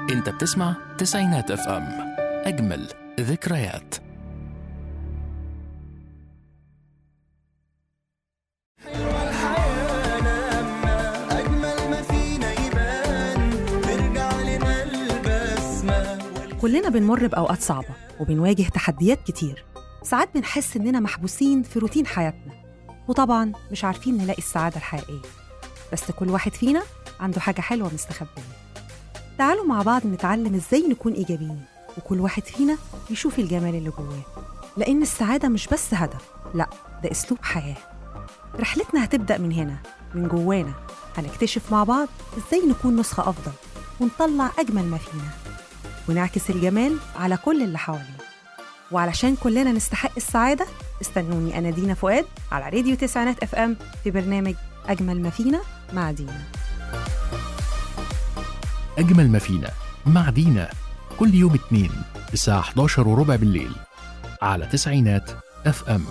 انت بتسمع تسعينات اف ام اجمل ذكريات الحياة لما أجمل ما فينا يبان نرجع لنا البسمة كلنا بنمر بأوقات صعبة وبنواجه تحديات كتير ساعات بنحس إننا محبوسين في روتين حياتنا وطبعا مش عارفين نلاقي السعادة الحقيقية بس كل واحد فينا عنده حاجة حلوة مستخبية تعالوا مع بعض نتعلم إزاي نكون إيجابيين وكل واحد فينا يشوف الجمال اللي جواه لأن السعادة مش بس هدف لأ ده أسلوب حياة رحلتنا هتبدأ من هنا من جوانا هنكتشف مع بعض إزاي نكون نسخة أفضل ونطلع أجمل ما فينا ونعكس الجمال على كل اللي حوالينا وعلشان كلنا نستحق السعادة استنوني أنا دينا فؤاد على راديو تسعينات اف ام في برنامج أجمل ما فينا مع دينا أجمل ما فينا مع دينا كل يوم اثنين الساعة 11 وربع بالليل على تسعينات اف ام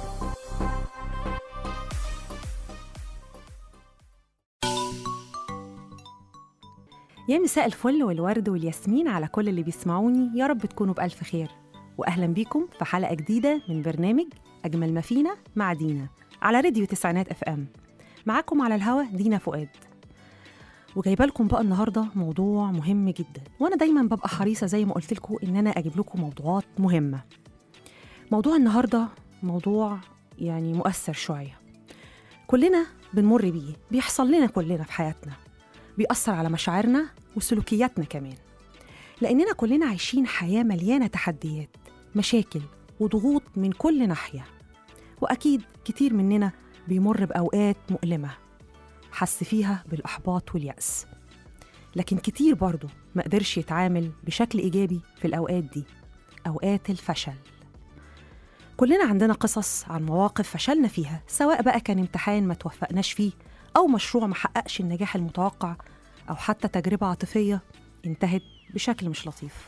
يا مساء الفل والورد والياسمين على كل اللي بيسمعوني يا رب تكونوا بألف خير وأهلا بيكم في حلقة جديدة من برنامج أجمل ما فينا مع دينا على راديو تسعينات اف ام معاكم على الهوا دينا فؤاد وجايبه لكم بقى النهارده موضوع مهم جدا وانا دايما ببقى حريصه زي ما قلت لكم ان انا اجيب لكم موضوعات مهمه موضوع النهارده موضوع يعني مؤثر شويه كلنا بنمر بيه بيحصل لنا كلنا في حياتنا بيأثر على مشاعرنا وسلوكياتنا كمان لأننا كلنا عايشين حياة مليانة تحديات مشاكل وضغوط من كل ناحية وأكيد كتير مننا بيمر بأوقات مؤلمة حس فيها بالإحباط واليأس لكن كتير برضه ما قدرش يتعامل بشكل إيجابي في الأوقات دي أوقات الفشل كلنا عندنا قصص عن مواقف فشلنا فيها سواء بقى كان امتحان ما توفقناش فيه أو مشروع ما حققش النجاح المتوقع أو حتى تجربة عاطفية انتهت بشكل مش لطيف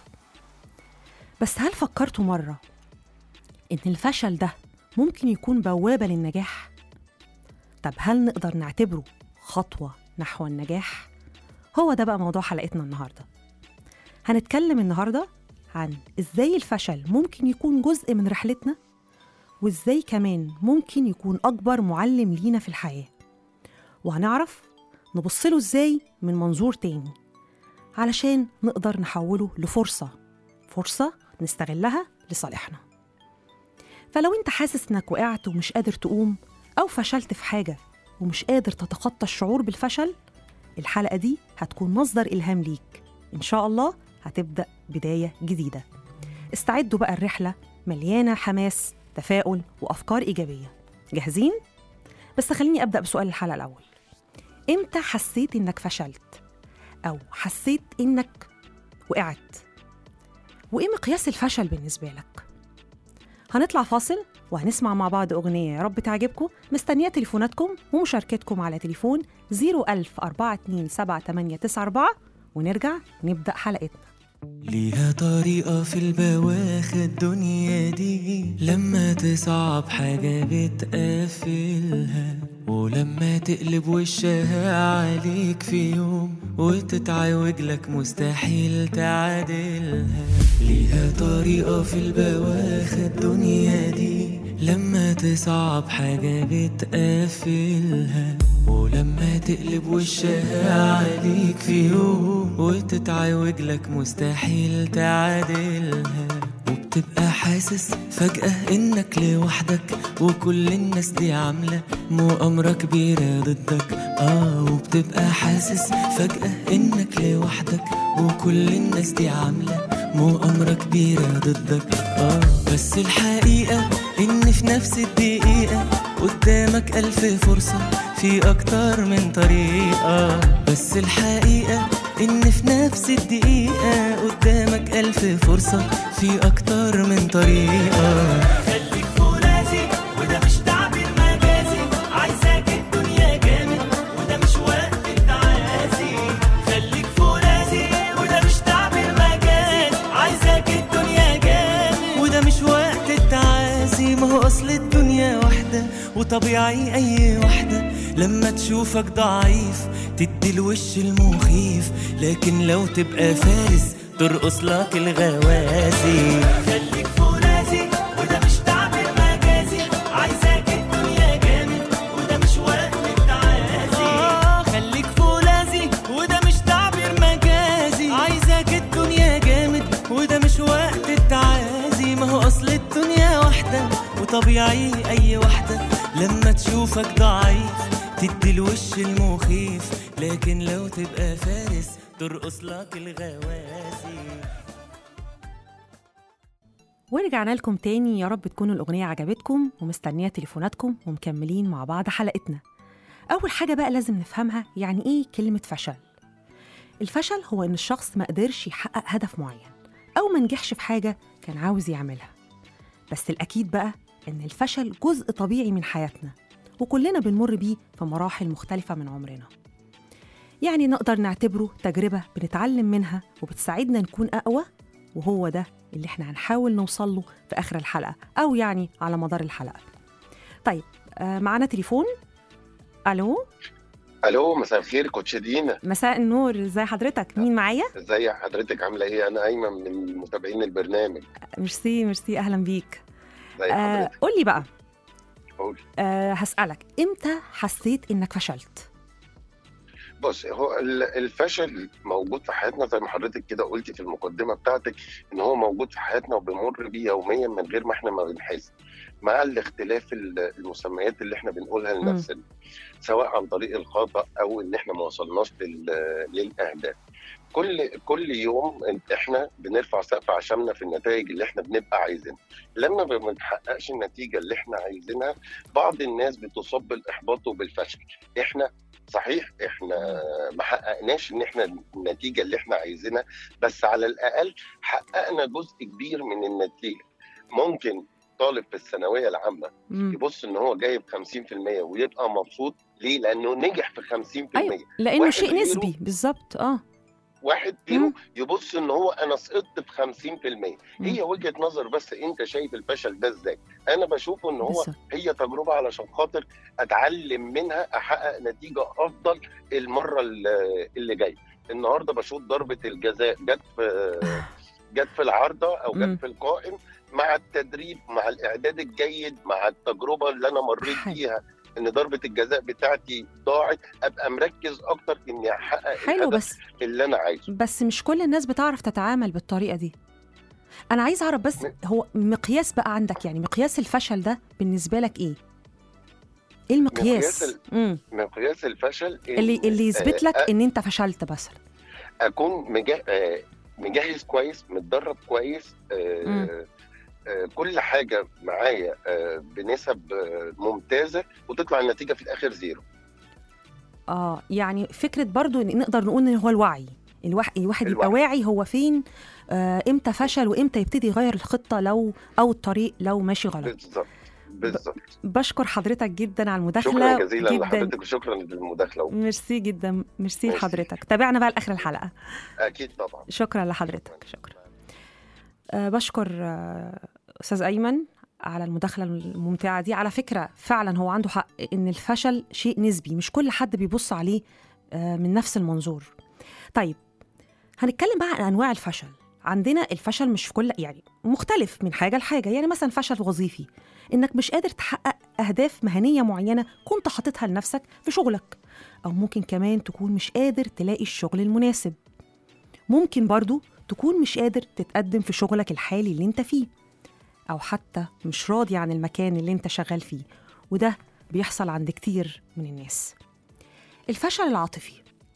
بس هل فكرتوا مرة إن الفشل ده ممكن يكون بوابة للنجاح؟ طب هل نقدر نعتبره خطوة نحو النجاح؟ هو ده بقى موضوع حلقتنا النهاردة هنتكلم النهاردة عن إزاي الفشل ممكن يكون جزء من رحلتنا وإزاي كمان ممكن يكون أكبر معلم لينا في الحياة وهنعرف نبصله إزاي من منظور تاني علشان نقدر نحوله لفرصة فرصة نستغلها لصالحنا فلو انت حاسس انك وقعت ومش قادر تقوم او فشلت في حاجة ومش قادر تتخطى الشعور بالفشل الحلقة دي هتكون مصدر إلهام ليك إن شاء الله هتبدأ بداية جديدة استعدوا بقى الرحلة مليانة حماس تفاؤل وأفكار إيجابية جاهزين؟ بس خليني أبدأ بسؤال الحلقة الأول إمتى حسيت إنك فشلت؟ أو حسيت إنك وقعت؟ وإيه مقياس الفشل بالنسبة لك؟ هنطلع فاصل وهنسمع مع بعض أغنية يا رب تعجبكم مستنية تليفوناتكم ومشاركتكم على تليفون 010427894 ونرجع نبدأ حلقتنا ليها طريقة في البواخ الدنيا دي لما تصعب حاجة بتقفلها ولما تقلب وشها عليك في يوم وتتعوج لك مستحيل تعادلها ليها طريقة في البواخ الدنيا دي لما تصعب حاجة بتقفلها ولما تقلب وشها عليك في يوم وتتعوج لك مستحيل تعادلها وبتبقى حاسس فجأة إنك لوحدك وكل الناس دي عاملة مؤامرة كبيرة ضدك آه وبتبقى حاسس فجأة إنك لوحدك وكل الناس دي عاملة مؤامرة كبيرة ضدك آه بس الحقيقة إن في نفس الدقيقة قدامك ألف فرصة في أكتر من طريقة بس الحقيقة إن في نفس الدقيقة قدامك ألف فرصة في أكتر من طريقة خليك فرازي وده مش تعبير مجازي عايزاك الدنيا جامد وده مش وقت التعازي خليك فرازي وده مش تعبير مجازي عايزاك الدنيا جامد وده مش وقت التعازي ما هو أصل الدنيا واحدة وطبيعي أي واحدة لما تشوفك ضعيف تدي الوش المخيف لكن لو تبقى فارس ترقص لك الغوازي خليك فرازي وده مش تعبير مجازي عايزاك الدنيا جامد وده مش وقت التعازي آه خليك فولاذي وده مش تعبير مجازي عايزاك الدنيا جامد وده مش وقت التعازي ما هو اصل الدنيا واحدة وطبيعي اي واحدة لما تشوفك ضعيف تدي الوش المخيف لكن لو تبقى فارس ترقص لك الغوازي ورجعنا لكم تاني يا رب تكون الأغنية عجبتكم ومستنية تليفوناتكم ومكملين مع بعض حلقتنا أول حاجة بقى لازم نفهمها يعني إيه كلمة فشل الفشل هو إن الشخص ما قدرش يحقق هدف معين أو ما نجحش في حاجة كان عاوز يعملها بس الأكيد بقى إن الفشل جزء طبيعي من حياتنا وكلنا بنمر بيه في مراحل مختلفة من عمرنا يعني نقدر نعتبره تجربة بنتعلم منها وبتساعدنا نكون أقوى وهو ده اللي احنا هنحاول نوصل له في آخر الحلقة أو يعني على مدار الحلقة طيب آه معانا تليفون ألو الو مساء الخير كوتش دينا مساء النور ازي حضرتك مين معايا ازي حضرتك عامله ايه انا ايمن من متابعين البرنامج ميرسي ميرسي أهلا بيك ازي آه حضرتك قول لي بقى قول. آه هسألك إمتى حسيت إنك فشلت؟ بص هو ال- الفشل موجود في حياتنا زي ما حضرتك كده قلتي في المقدمه بتاعتك ان هو موجود في حياتنا وبنمر بيه يوميا من غير ما احنا ما بنحس مع الاختلاف ال- المسميات اللي احنا بنقولها لنفسنا سواء عن طريق الخطا او ان احنا ما وصلناش لل- للاهداف كل كل يوم احنا بنرفع سقف عشمنا في النتائج اللي احنا بنبقى عايزينها لما ما بنحققش النتيجه اللي احنا عايزينها بعض الناس بتصاب بالاحباط وبالفشل احنا صحيح احنا ما حققناش ان احنا النتيجه اللي احنا عايزينها بس على الاقل حققنا جزء كبير من النتيجه ممكن طالب في الثانويه العامه مم. يبص ان هو جايب 50% ويبقى مبسوط ليه؟ لانه نجح في 50% أيوة. لأنه واحد شيء غيره- نسبي بالظبط اه واحد مم. غيره يبص ان هو انا سقطت في 50% مم. هي وجهه نظر بس انت شايف الفشل ده ازاي انا بشوفه ان هو بالظبط. هي تجربه علشان خاطر اتعلم منها احقق نتيجه افضل المره اللي اللي جايه النهارده بشوط ضربه الجزاء جت في جت في العارضه او مم. جت في القائم مع التدريب مع الاعداد الجيد مع التجربه اللي انا مريت حلو. فيها ان ضربه الجزاء بتاعتي ضاعت ابقى مركز اكتر اني احقق حلو الهدف بس اللي انا عايزه بس مش كل الناس بتعرف تتعامل بالطريقة دي أنا عايز أعرف بس م- هو مقياس بقى عندك يعني مقياس الفشل ده بالنسبة لك إيه؟ إيه المقياس؟ مقياس ال- مم. مقياس الفشل إن- اللي اللي يثبت لك آه، إن أنت فشلت مثلا اكون مجا- آه، مجهز كويس متدرب كويس آه، مم. آه، كل حاجه معايا آه، بنسب آه، ممتازه وتطلع النتيجه في الاخر زيرو اه يعني فكره برضو ان نقدر نقول ان هو الوعي الوح... الواحد يبقى الوعي. واعي هو فين آه امتى فشل وامتى يبتدي يغير الخطه لو او الطريق لو ماشي غلط بالظبط بالظبط بشكر حضرتك جدا على المداخله شكرا جزيلا جدا لحضرتك وشكرا للمداخله ميرسي جدا ميرسي ميرسي. لحضرتك تابعنا بقى لاخر الحلقه اكيد طبعا شكرا لحضرتك شكرا أه بشكر آه، استاذ ايمن على المداخله الممتعه دي على فكره فعلا هو عنده حق ان الفشل شيء نسبي مش كل حد بيبص عليه آه، من نفس المنظور طيب هنتكلم بقى عن انواع الفشل عندنا الفشل مش في كل يعني مختلف من حاجه لحاجه يعني مثلا فشل وظيفي انك مش قادر تحقق اهداف مهنيه معينه كنت حاططها لنفسك في شغلك او ممكن كمان تكون مش قادر تلاقي الشغل المناسب ممكن برضو تكون مش قادر تتقدم في شغلك الحالي اللي انت فيه أو حتى مش راضي عن المكان اللي انت شغال فيه وده بيحصل عند كتير من الناس الفشل العاطفي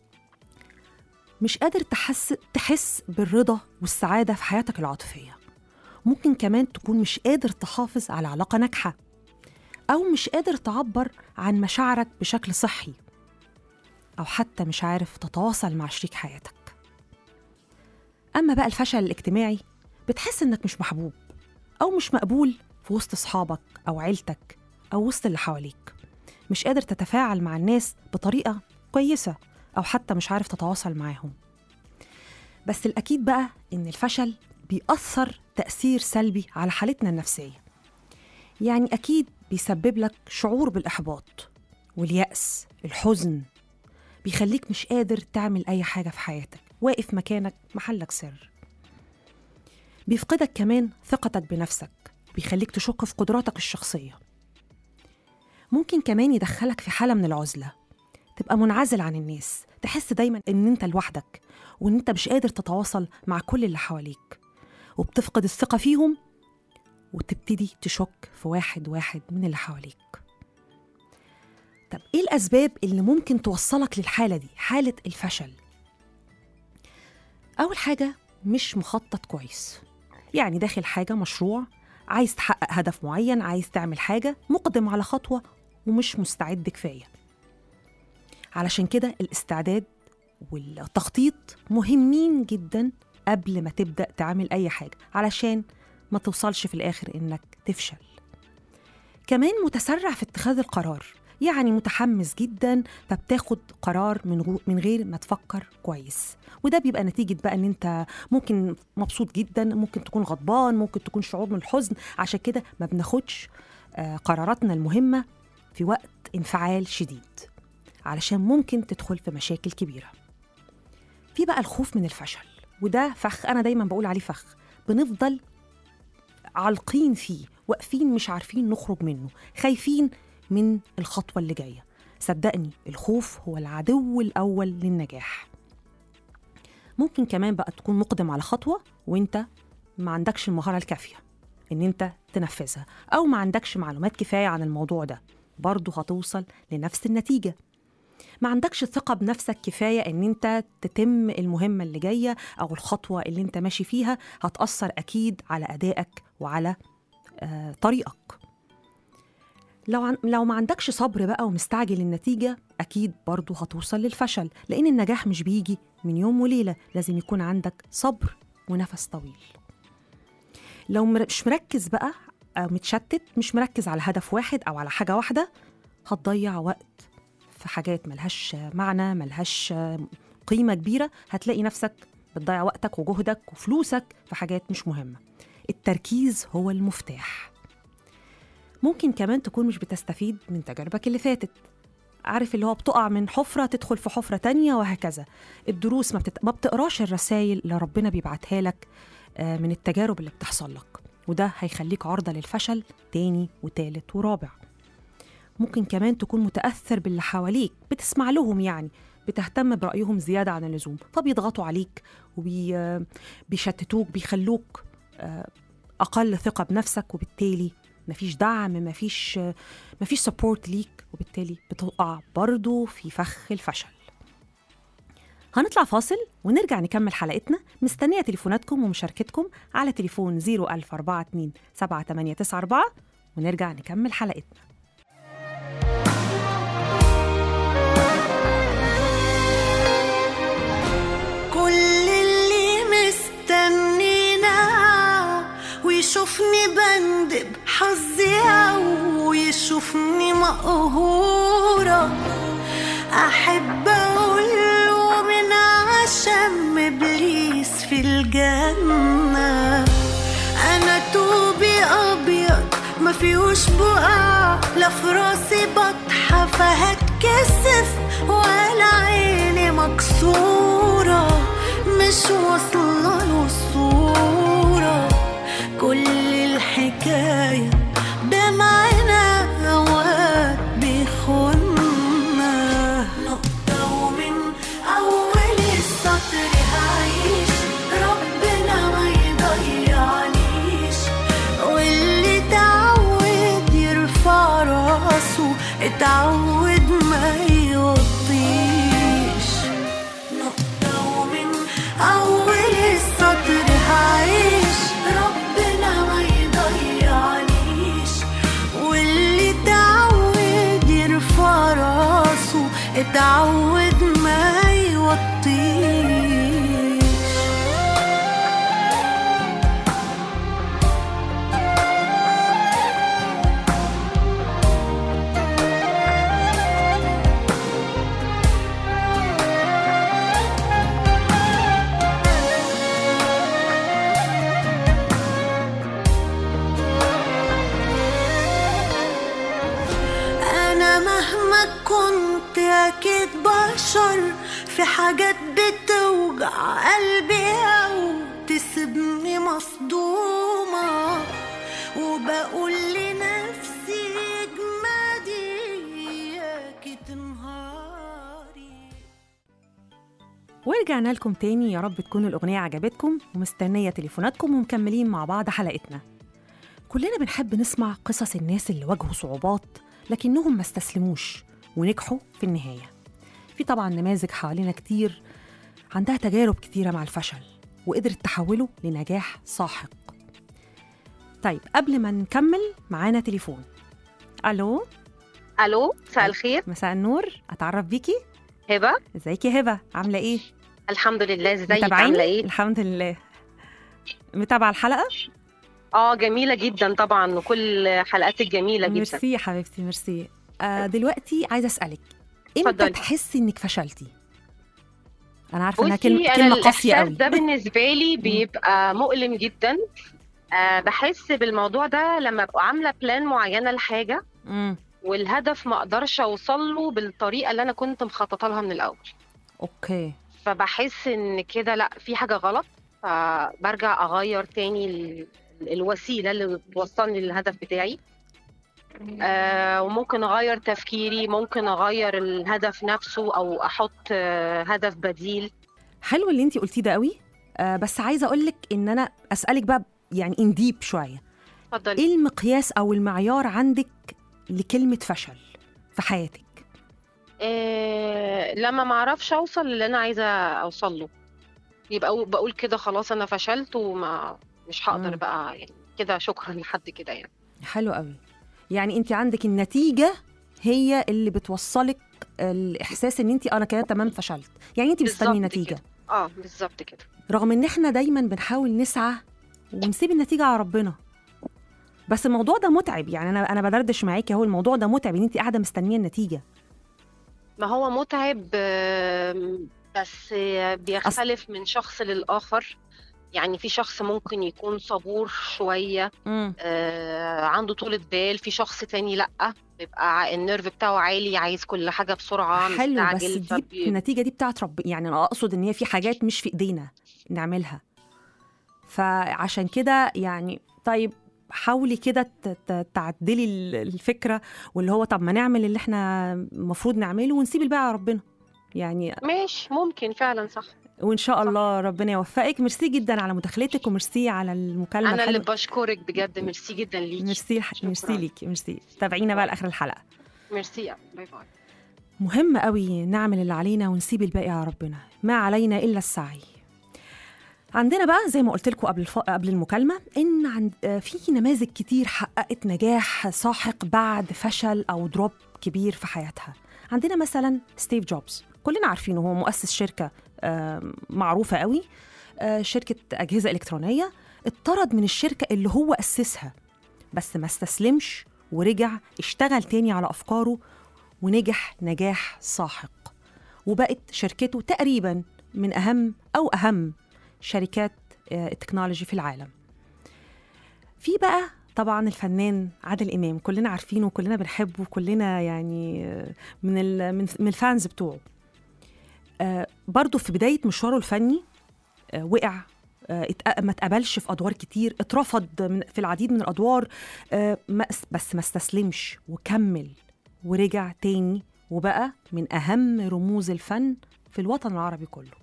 مش قادر تحس تحس بالرضا والسعادة في حياتك العاطفية ممكن كمان تكون مش قادر تحافظ على علاقة ناجحة أو مش قادر تعبر عن مشاعرك بشكل صحي أو حتى مش عارف تتواصل مع شريك حياتك أما بقى الفشل الاجتماعي بتحس إنك مش محبوب أو مش مقبول في وسط أصحابك أو عيلتك أو وسط اللي حواليك مش قادر تتفاعل مع الناس بطريقة كويسة أو حتى مش عارف تتواصل معاهم بس الأكيد بقى إن الفشل بيأثر تأثير سلبي على حالتنا النفسية يعني أكيد بيسبب لك شعور بالإحباط واليأس الحزن بيخليك مش قادر تعمل أي حاجة في حياتك واقف مكانك محلك سر بيفقدك كمان ثقتك بنفسك بيخليك تشك في قدراتك الشخصية ممكن كمان يدخلك في حالة من العزلة تبقى منعزل عن الناس تحس دايما ان انت لوحدك وان انت مش قادر تتواصل مع كل اللي حواليك وبتفقد الثقة فيهم وتبتدي تشك في واحد واحد من اللي حواليك طب ايه الاسباب اللي ممكن توصلك للحالة دي حالة الفشل اول حاجة مش مخطط كويس يعني داخل حاجة مشروع عايز تحقق هدف معين عايز تعمل حاجة مقدم على خطوة ومش مستعد كفاية علشان كده الاستعداد والتخطيط مهمين جدا قبل ما تبدأ تعمل أي حاجة علشان ما توصلش في الآخر إنك تفشل كمان متسرع في اتخاذ القرار يعني متحمس جدا فبتاخد قرار من غو- من غير ما تفكر كويس وده بيبقى نتيجة بقى ان انت ممكن مبسوط جدا ممكن تكون غضبان ممكن تكون شعور من الحزن عشان كده ما بناخدش آه، قراراتنا المهمة في وقت انفعال شديد علشان ممكن تدخل في مشاكل كبيرة في بقى الخوف من الفشل وده فخ أنا دايما بقول عليه فخ بنفضل عالقين فيه واقفين مش عارفين نخرج منه خايفين من الخطوة اللي جاية صدقني الخوف هو العدو الأول للنجاح ممكن كمان بقى تكون مقدم على خطوة وانت ما عندكش المهارة الكافية ان انت تنفذها او ما عندكش معلومات كفاية عن الموضوع ده برضه هتوصل لنفس النتيجة ما عندكش ثقة بنفسك كفاية ان انت تتم المهمة اللي جاية او الخطوة اللي انت ماشي فيها هتأثر اكيد على ادائك وعلى آه طريقك لو عن... لو ما عندكش صبر بقى ومستعجل النتيجة أكيد برضه هتوصل للفشل لأن النجاح مش بيجي من يوم وليلة لازم يكون عندك صبر ونفس طويل لو مر- مش مركز بقى أو متشتت مش مركز على هدف واحد أو على حاجة واحدة هتضيع وقت في حاجات ملهاش معنى ملهاش قيمة كبيرة هتلاقي نفسك بتضيع وقتك وجهدك وفلوسك في حاجات مش مهمة التركيز هو المفتاح ممكن كمان تكون مش بتستفيد من تجاربك اللي فاتت عارف اللي هو بتقع من حفرة تدخل في حفرة تانية وهكذا الدروس ما, بتت... ما بتقراش الرسائل اللي ربنا بيبعتها لك آه، من التجارب اللي بتحصل لك وده هيخليك عرضة للفشل تاني وتالت ورابع ممكن كمان تكون متأثر باللي حواليك بتسمع لهم يعني بتهتم برأيهم زيادة عن اللزوم فبيضغطوا عليك وبيشتتوك بيخلوك آه، أقل ثقة بنفسك وبالتالي مفيش دعم مفيش مفيش سبورت ليك وبالتالي بتقع برضو في فخ الفشل هنطلع فاصل ونرجع نكمل حلقتنا مستنية تليفوناتكم ومشاركتكم على تليفون 01042 7894 ونرجع نكمل حلقتنا كل اللي مستنينا ويشوفني بندب حظي أو يشوفني مقهورة أحب أقوله من عشم إبليس في الجنة أنا توبي أبيض ما فيهوش بقع لا في راسي بطحة فهتكسف ولا عيني مكسورة مش واصلة له الصورة كل الحكاية دمعنا أوقات بيخوننا نقطة ومن أول السطر هعيش ربنا ما يضيعنيش واللي اتعود يرفع راسه اتعود ما يوطيش نقطة ومن أول السطر هعيش ربنا ما يضيعنيش واللي اتعود يرفع راسه اتعود ما يوطيش أنا مهما كنت أكيد بشر في حاجات بتوجع قلبي أو تسيبني مصدومة وبقول لنفسي اجمدي اياكي تنهاري ورجعنا لكم تاني يا رب تكون الأغنية عجبتكم ومستنية تليفوناتكم ومكملين مع بعض حلقتنا كلنا بنحب نسمع قصص الناس اللي واجهوا صعوبات لكنهم ما استسلموش ونجحوا في النهاية في طبعا نماذج حوالينا كتير عندها تجارب كتيرة مع الفشل وقدرت تحوله لنجاح ساحق طيب قبل ما نكمل معانا تليفون ألو الو مساء الخير مساء النور أتعرف بيكي هبه ازيك يا هبة عاملة ايه؟ الحمد لله ازيك متابعيني؟ عامله ايه الحمد لله متابعة الحلقة؟ اه جميله جدا طبعا وكل حلقاتك جميله جدا ميرسي يا حبيبتي ميرسي آه دلوقتي عايزة أسألك امتى اتفضلي. تحسي إنك فشلتي؟ أنا عارفة إنها بصي كلمة انا كلمة قاسية الاحساس قوي ده بالنسبه لي بيبقى مؤلم جدا آه بحس بالموضوع ده لما ابقى عامله بلان معينه لحاجه امم والهدف ما اقدرش اوصل له بالطريقه اللي انا كنت مخططه لها من الاول أوكي فبحس ان كده لا في حاجه غلط فبرجع اغير تاني ال- الوسيله اللي بتوصلني للهدف بتاعي آه وممكن اغير تفكيري ممكن اغير الهدف نفسه او احط آه هدف بديل حلو اللي أنت قلتيه ده قوي آه بس عايزة أقولك إن أنا أسألك بقى يعني إن ديب شوية اتفضلي إيه المقياس أو المعيار عندك لكلمة فشل في حياتك؟ آه لما ما اعرفش اوصل للي انا عايزه اوصل له يبقى أقول- بقول كده خلاص انا فشلت وما مش هقدر مم. بقى يعني كده شكرا لحد كده يعني حلو قوي يعني انت عندك النتيجه هي اللي بتوصلك الاحساس ان انت انا كده تمام فشلت يعني انت مستني بالظبط نتيجه كده. اه بالظبط كده رغم ان احنا دايما بنحاول نسعى ونسيب النتيجه على ربنا بس الموضوع ده متعب يعني انا انا بدردش معاكي اهو الموضوع ده متعب ان انت قاعده مستنيه النتيجه ما هو متعب آم، بس آه، بيختلف من شخص للآخر يعني في شخص ممكن يكون صبور شوية امم آه، عنده طولة بال في شخص تاني لأ بيبقى ع- النيرف بتاعه عالي عايز كل حاجة بسرعة حلو بس مستعجل دي فبي... النتيجه دي بتاعت رب يعني انا اقصد ان هي في حاجات مش في ايدينا نعملها فعشان كده يعني طيب حاولي كده ت- ت- تعدلي ال- الفكره واللي هو طب ما نعمل اللي احنا المفروض نعمله ونسيب الباقي على ربنا يعني ماشي ممكن فعلا صح وان شاء الله ربنا يوفقك ميرسي جدا على مداخلتك وميرسي على المكالمه أنا اللي الحلوه بشكرك بجد ميرسي جدا ليكي ميرسي ميرسي ليكي ميرسي تابعينا بقى لاخر الحلقه ميرسي يا باي باي مهم قوي نعمل اللي علينا ونسيب الباقي على ربنا ما علينا الا السعي عندنا بقى زي ما قلت لكم قبل الف... قبل المكالمه ان عند... آه، في نماذج كتير حققت نجاح ساحق بعد فشل او دروب كبير في حياتها عندنا مثلا ستيف جوبز كلنا عارفينه هو مؤسس شركه آه، معروفه قوي آه، شركه اجهزه الكترونيه اتطرد من الشركه اللي هو اسسها بس ما استسلمش ورجع اشتغل تاني على افكاره ونجح نجاح ساحق وبقت شركته تقريبا من اهم او اهم شركات آه، التكنولوجي في العالم في بقى طبعا الفنان عادل امام كلنا عارفينه وكلنا بنحبه وكلنا يعني آه، من ال- من من الفانز بتوعه آه، برضه في بدايه مشواره الفني آه، وقع آه، اتق- ما اتقبلش في ادوار كتير اترفض من في العديد من الادوار آه، ما- بس ما استسلمش وكمل ورجع تاني وبقى من أهم رموز الفن في الوطن العربي كله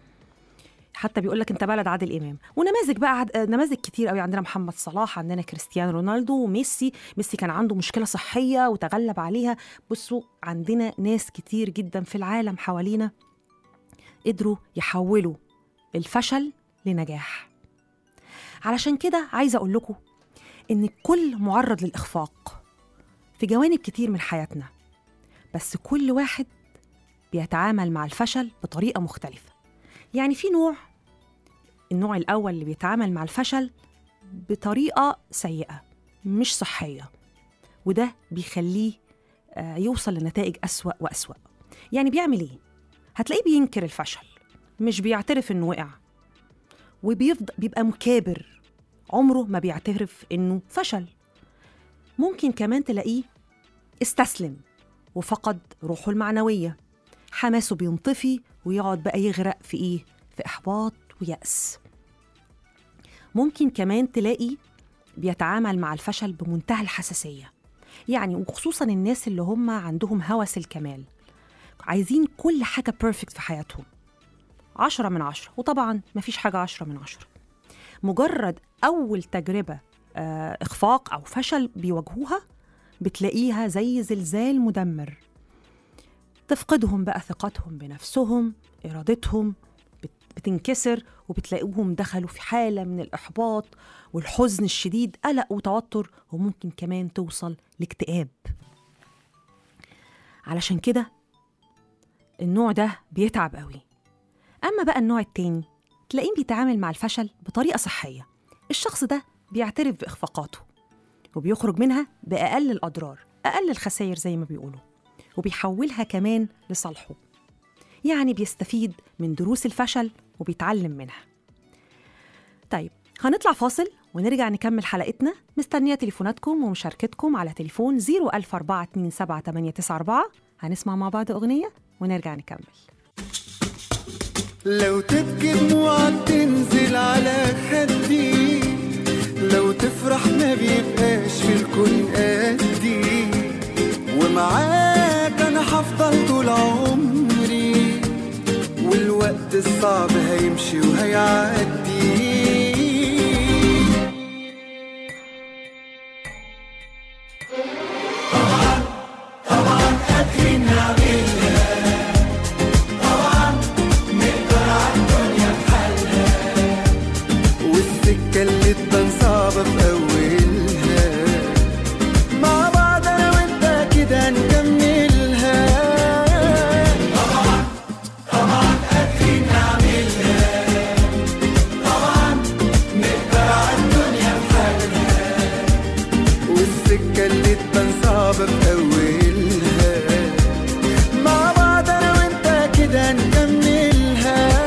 حتى بيقول لك انت بلد عادل امام ونماذج بقى عد... نماذج كتير قوي عندنا محمد صلاح عندنا كريستيانو رونالدو وميسي ميسي كان عنده مشكله صحيه وتغلب عليها بصوا عندنا ناس كتير جدا في العالم حوالينا قدروا يحولوا الفشل لنجاح علشان كده عايزه اقول لكم ان الكل معرض للاخفاق في جوانب كتير من حياتنا بس كل واحد بيتعامل مع الفشل بطريقة مختلفة يعني في نوع النوع الأول اللي بيتعامل مع الفشل بطريقة سيئة مش صحية وده بيخليه آه، يوصل لنتائج أسوأ وأسوأ يعني بيعمل إيه؟ هتلاقيه بينكر الفشل مش بيعترف إنه وقع وبيفضل بيبقى مكابر عمره ما بيعترف إنه فشل ممكن كمان تلاقيه استسلم وفقد روحه المعنوية حماسه بينطفي ويقعد بقى يغرق في إيه؟ في إحباط ويأس ممكن كمان تلاقي بيتعامل مع الفشل بمنتهى الحساسية يعني وخصوصا الناس اللي هم عندهم هوس الكمال عايزين كل حاجة بيرفكت في حياتهم عشرة من عشرة وطبعا مفيش حاجة عشرة من عشرة مجرد أول تجربة آه، إخفاق أو فشل بيواجهوها بتلاقيها زي زلزال مدمر تفقدهم بقى ثقتهم بنفسهم إرادتهم بت- بتنكسر وبتلاقوهم دخلوا في حالة من الإحباط والحزن الشديد قلق وتوتر وممكن كمان توصل لاكتئاب علشان كده النوع ده بيتعب قوي أما بقى النوع التاني تلاقيه بيتعامل مع الفشل بطريقة صحية الشخص ده بيعترف بإخفاقاته وبيخرج منها بأقل الأضرار أقل الخسائر زي ما بيقولوا وبيحولها كمان لصالحه يعني بيستفيد من دروس الفشل وبيتعلم منها طيب هنطلع فاصل ونرجع نكمل حلقتنا مستنية تليفوناتكم ومشاركتكم على تليفون 014278994 هنسمع مع بعض أغنية ونرجع نكمل لو تبكي دموعك تنزل على خدي لو تفرح ما بيبقاش في الكون قدي ومعاك انا هفضل طول عمري والوقت الصعب هيمشي وهيعدي والسكة اللي تبان صعبة في أولها مع بعض أنا وأنت كده نكملها طبعا طبعا قادرين نعملها طبعا نقدر على الدنيا بحالها والسكة اللي تبان صعبة في أولها مع بعض أنا وأنت كده نكملها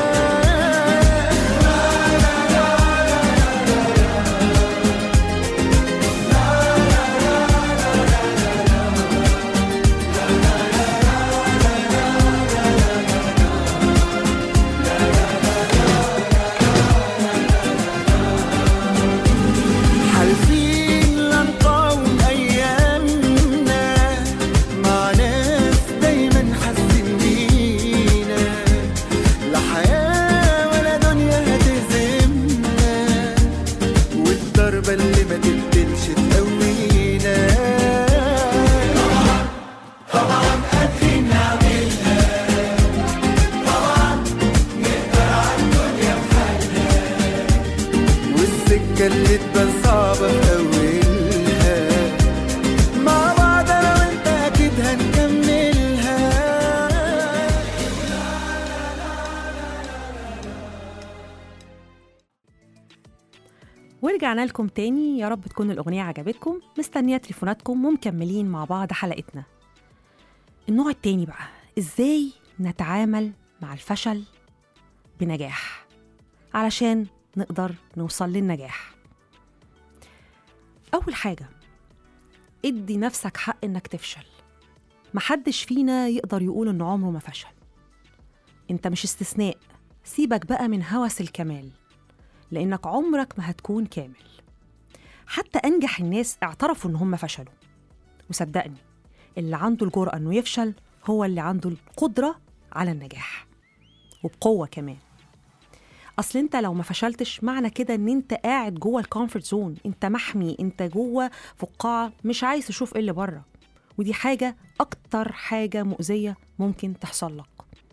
حالفين لا نقاوم أيامنا مع ناس دايما حاسين بينا لا حياة ولا دنيا هتهزمنا والضربة اللي ما تبدلش تقوينا طبعا طبعا قادرين نعملها طبعا نقدر على الدنيا بحالها والسكة اللي تبان صعبة في أولها مع بعض أنا وأنت أكيد هنكملها ورجعنا لكم تاني يا رب تكون الأغنية عجبتكم مستنية تليفوناتكم ومكملين مع بعض حلقتنا النوع التاني بقى إزاي نتعامل مع الفشل بنجاح علشان نقدر نوصل للنجاح أول حاجة ادي نفسك حق إنك تفشل محدش فينا يقدر يقول إن عمره ما فشل انت مش استثناء سيبك بقى من هوس الكمال لأنك عمرك ما هتكون كامل حتى أنجح الناس اعترفوا إن هم فشلوا وصدقني اللي عنده الجرأة إنه يفشل هو اللي عنده القدرة على النجاح وبقوة كمان أصل أنت لو ما فشلتش معنى كده إن أنت قاعد جوه الكومفورت زون أنت محمي أنت جوه فقاعة مش عايز تشوف إيه اللي بره ودي حاجة أكتر حاجة مؤذية ممكن تحصل لك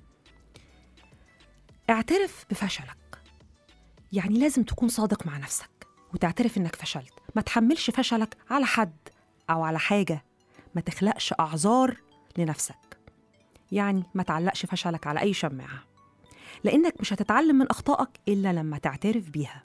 اعترف بفشلك يعني لازم تكون صادق مع نفسك وتعترف انك فشلت ما تحملش فشلك على حد او على حاجه ما تخلقش اعذار لنفسك يعني ما تعلقش فشلك على اي شماعه لانك مش هتتعلم من اخطائك الا لما تعترف بيها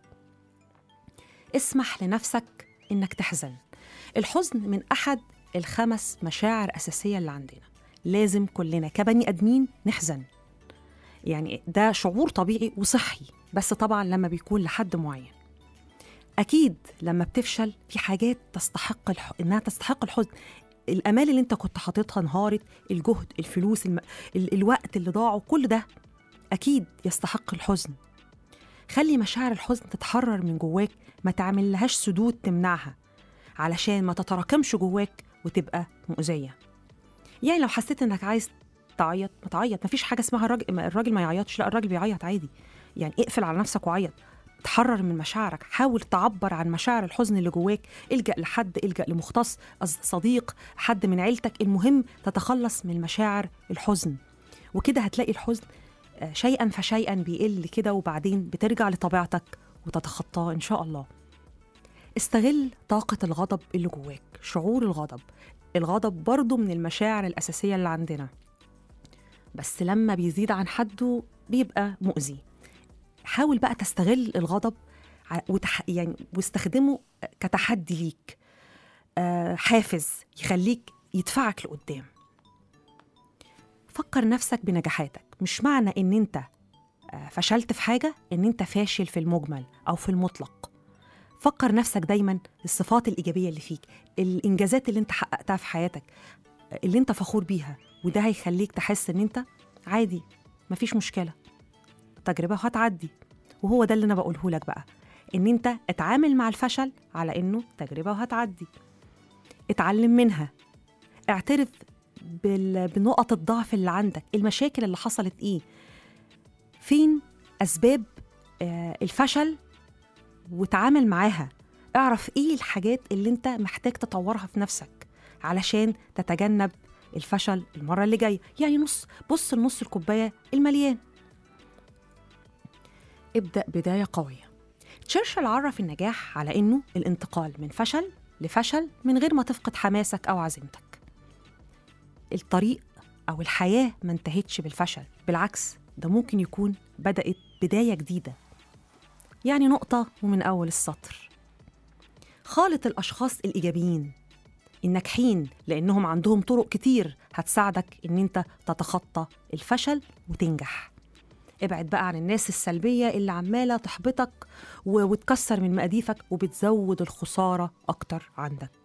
اسمح لنفسك انك تحزن الحزن من احد الخمس مشاعر اساسيه اللي عندنا لازم كلنا كبني ادمين نحزن يعني ده شعور طبيعي وصحي بس طبعا لما بيكون لحد معين اكيد لما بتفشل في حاجات تستحق الح... انها تستحق الحزن الامال اللي انت كنت حاططها انهارت الجهد الفلوس الم... ال... الوقت اللي ضاعوا كل ده اكيد يستحق الحزن خلي مشاعر الحزن تتحرر من جواك ما تعملهاش سدود تمنعها علشان ما تتراكمش جواك وتبقى مؤذية يعني لو حسيت انك عايز تعيط ما تعيط مفيش حاجة اسمها الراجل الراجل ما يعيطش لا الراجل بيعيط عادي يعني اقفل على نفسك وعيط تحرر من مشاعرك حاول تعبر عن مشاعر الحزن اللي جواك الجأ لحد الجأ لمختص أص- صديق حد من عيلتك المهم تتخلص من مشاعر الحزن وكده هتلاقي الحزن آه، شيئا فشيئا بيقل كده وبعدين بترجع لطبيعتك وتتخطاه إن شاء الله استغل طاقة الغضب اللي جواك شعور الغضب الغضب برضو من المشاعر الأساسية اللي عندنا بس لما بيزيد عن حده بيبقى مؤذي حاول بقى تستغل الغضب ع- وتح... يعني واستخدمه كتحدي ليك آه، حافز يخليك يدفعك لقدام فكر نفسك بنجاحاتك مش معنى ان انت آه، فشلت في حاجة ان انت فاشل في المجمل او في المطلق فكر نفسك دايما الصفات الإيجابية اللي فيك الإنجازات اللي انت حققتها في حياتك آه، اللي انت فخور بيها وده هيخليك تحس ان انت عادي مفيش مشكلة تجربة وهتعدي وهو ده اللي انا بقوله لك بقى ان انت اتعامل مع الفشل على انه تجربة وهتعدي اتعلم منها اعترف بال... بنقط الضعف اللي عندك المشاكل اللي حصلت ايه فين اسباب آه الفشل وتعامل معاها اعرف ايه الحاجات اللي انت محتاج تطورها في نفسك علشان تتجنب الفشل المرة اللي جاية يعني نص بص لنص الكوباية المليان ابدأ بداية قوية تشرشل عرف النجاح على إنه الانتقال من فشل لفشل من غير ما تفقد حماسك أو عزيمتك الطريق أو الحياة ما انتهتش بالفشل بالعكس ده ممكن يكون بدأت بداية جديدة يعني نقطة ومن أول السطر خالط الأشخاص الإيجابيين الناجحين لأنهم عندهم طرق كتير هتساعدك إن أنت تتخطى الفشل وتنجح ابعد بقى عن الناس السلبية اللي عمالة تحبطك و- وتكسر من مقاديفك وبتزود الخسارة أكتر عندك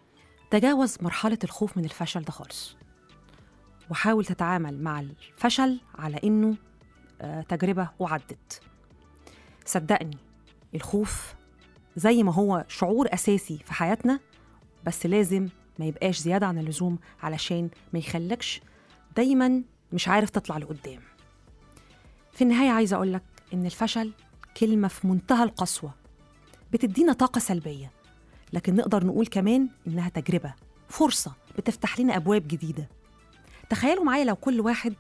تجاوز مرحلة الخوف من الفشل ده خالص وحاول تتعامل مع الفشل على إنه آه، تجربة وعدت صدقني الخوف زي ما هو شعور أساسي في حياتنا بس لازم ما يبقاش زيادة عن اللزوم علشان ما يخلكش دايما مش عارف تطلع لقدام في النهاية عايزة أقولك إن الفشل كلمة في منتهى القسوة بتدينا طاقة سلبية لكن نقدر نقول كمان إنها تجربة فرصة بتفتح لنا أبواب جديدة تخيلوا معايا لو كل واحد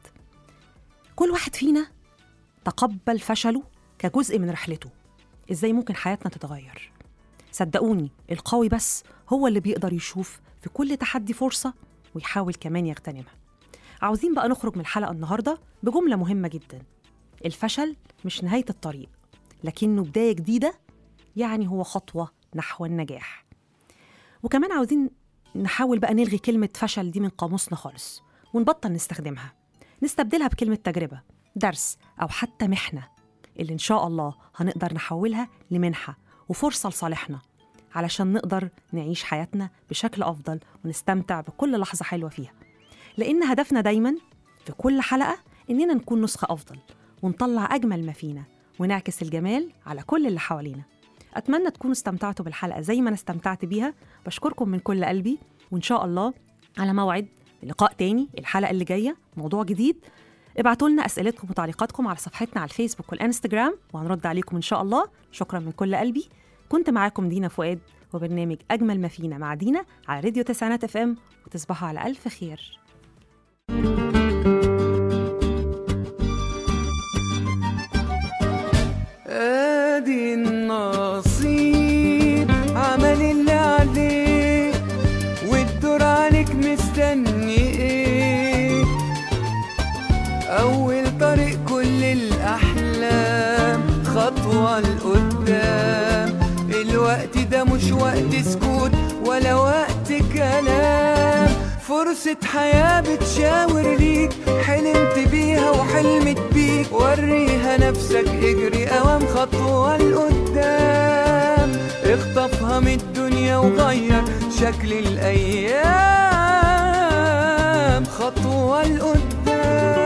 كل واحد فينا تقبل فشله كجزء من رحلته إزاي ممكن حياتنا تتغير صدقوني القوي بس هو اللي بيقدر يشوف في كل تحدي فرصة ويحاول كمان يغتنمها عاوزين بقى نخرج من الحلقة النهاردة بجملة مهمة جدا الفشل مش نهاية الطريق لكنه بداية جديدة يعني هو خطوة نحو النجاح وكمان عاوزين نحاول بقى نلغي كلمة فشل دي من قاموسنا خالص ونبطل نستخدمها نستبدلها بكلمة تجربة درس أو حتى محنة اللي إن شاء الله هنقدر نحولها لمنحة وفرصة لصالحنا علشان نقدر نعيش حياتنا بشكل أفضل ونستمتع بكل لحظة حلوة فيها لأن هدفنا دايما في كل حلقة إننا نكون نسخة أفضل ونطلع أجمل ما فينا ونعكس الجمال على كل اللي حوالينا أتمنى تكونوا استمتعتوا بالحلقة زي ما أنا استمتعت بيها بشكركم من كل قلبي وإن شاء الله على موعد لقاء تاني الحلقة اللي جاية موضوع جديد ابعتوا لنا أسئلتكم وتعليقاتكم على صفحتنا على الفيسبوك والإنستجرام وهنرد عليكم إن شاء الله شكرا من كل قلبي كنت معاكم دينا فؤاد وبرنامج أجمل ما فينا مع دينا على راديو تسعينات اف ام وتصبحوا على ألف خير ادي النصيب عمل اللي عليه والدور عليك مستني ايه اول طريق كل الاحلام خطوة لقدام الوقت ده مش وقت سكوت ولا وقت كلام فرصة حياة بتشاور ليك حلمت بيها وحلمت بيك وريها نفسك اجري اوام خطوة لقدام اخطفها من الدنيا وغير شكل الايام خطوة لقدام